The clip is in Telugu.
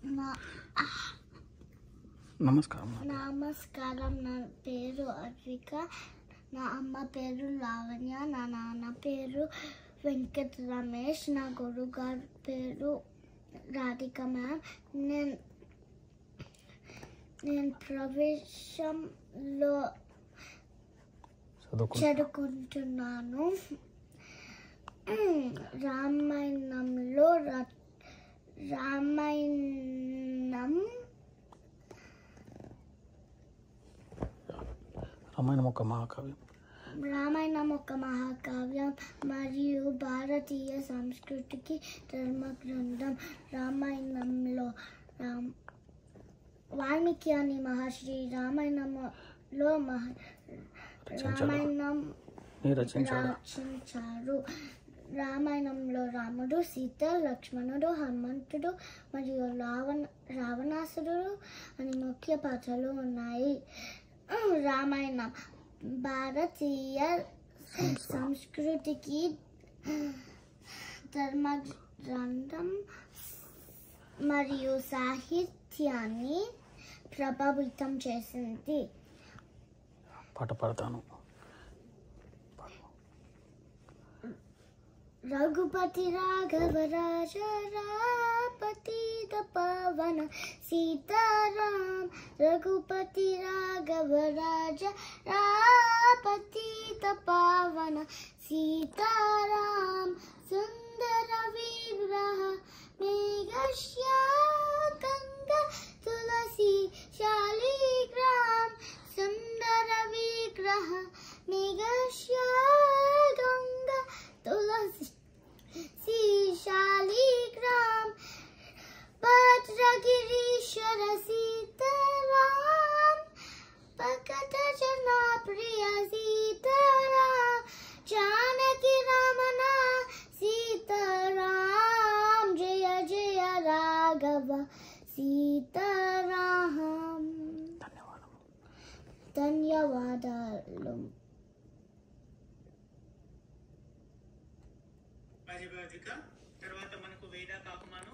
నా నమస్కారం నమస్కారం నా పేరు అద్విక నా అమ్మ పేరు లావణ్య నా నాన్న పేరు వెంకట్ రమేష్ నా గురువు గారి పేరు రాధిక మ్యామ్ నేను నేను ప్రవేశంలో చదువుకు చదువుకుంటున్నాను రామాయణంలో ర- రామాయణం రామాయణం ఒక మహాకావ్యం రామాయణం ఒక మహాకావ్యం మరియు భారతీయ సంస్కృతికి ధర్మ గ్రంథం రామాయణంలో రామ్ వాల్మీకి అని మహర్షి రామాయణంలో మహ రచించాడు రామాయణం నీ రచించాడు రచించారు రామాయణంలో రాముడు సీత లక్ష్మణుడు హనుమంతుడు మరియు రావణ రావణాసురుడు అని ముఖ్య పాత్రలు ఉన్నాయి ఉమ్, రామాయణం భారతీయ సంస్కృతికి ధర్మ గ్రంథం మరియు సాహిత్యాన్ని ప్రభావితం చేసింది పాట పాడతాను రఘుపతి రాఘవ రాజ రాపతి పవన సీతారాం రఘుపతి రాఘవ రాజ రాపతి పవన సీతారాం సుందర విగ్రహ మేఘశ్యాకంగ తులసి శాలిగ్రామ్ సుందర విగ్రహ మేఘశ్యాగంగ తులసి శాలిగ్రామ్ భద్రగిరీశ్వర సీతారాం పకట జనా ప్రియ సీతారాం జానకి రమణ సీతారాం జయ జయ రాఘవ సీతారాం ధన్యవాదం ధన్యవాదాలు రాజభావిక తర్వాత మనకు వేద కాకుమాను